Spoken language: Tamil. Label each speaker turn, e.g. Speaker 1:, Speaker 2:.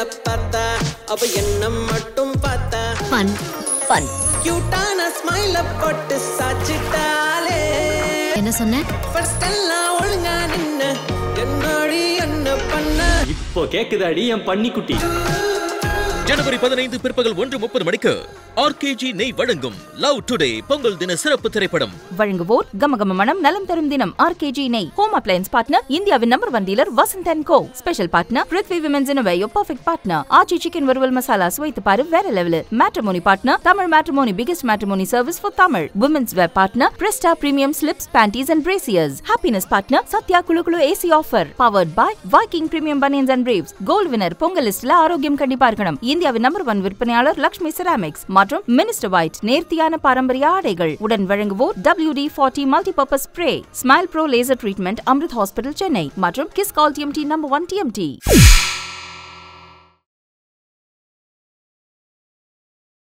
Speaker 1: பார்த்தா அவ என்ன மட்டும் பார்த்தா
Speaker 2: ஃபன் ஃபன்
Speaker 1: கியூட்டான ஸ்மைல போட்டு சாச்சிட்டாலே
Speaker 2: என்ன சொன்ன
Speaker 1: ஃபர்ஸ்ட் எல்லாம் ஒழுங்கா நின்னு என்னடி என்ன பண்ண
Speaker 3: இப்போ கேக்குதாடி என் பன்னிக்குட்டி
Speaker 4: ஜனவரி பதினைந்து பிற்பகல் ஒன்று முப்பது மணிக்கு ஆர்கேஜி நெய் வழங்கும் லவ் டுடே பொங்கல் தின சிறப்பு திரைப்படம்
Speaker 5: வழங்குவோர் கமகம மனம் நலம் தரும் தினம் ஆர்கேஜி நெய் ஹோம் அப்ளையன்ஸ் பார்ட்னர் இந்தியாவின் number one dealer Vasanth and co special partner Prithvi women's in யோ பர்ஃபெக்ட் பார்ட்னர் ஆச்சி சிக்கன் வறுவல் மசாலா சுவைத்து பாரு வேற level matrimony partner Tamil matrimony biggest matrimony service for Tamil women's wear partner Presta premium slips panties and brassieres happiness partner Sathya குழு குழு AC offer powered by Viking premium banians and briefs gold winner Pongal லிஸ்ட்ல ஆரோக்கியம் கண்டிப்பா இருக்கணும் இந்தியாவின் நம்பர் ஒன் விற்பனையாளர் லக்ஷ்மி செராமிக்ஸ் மற்றும் மினிஸ்டர் ஒயிட் நேர்த்தியான பாரம்பரிய ஆடைகள் உடன் வழங்குவோர் W D forty multipurpose spray smile pro laser treatment Amrit hospital Chennai மற்றும் Kiscol TMT number one TMT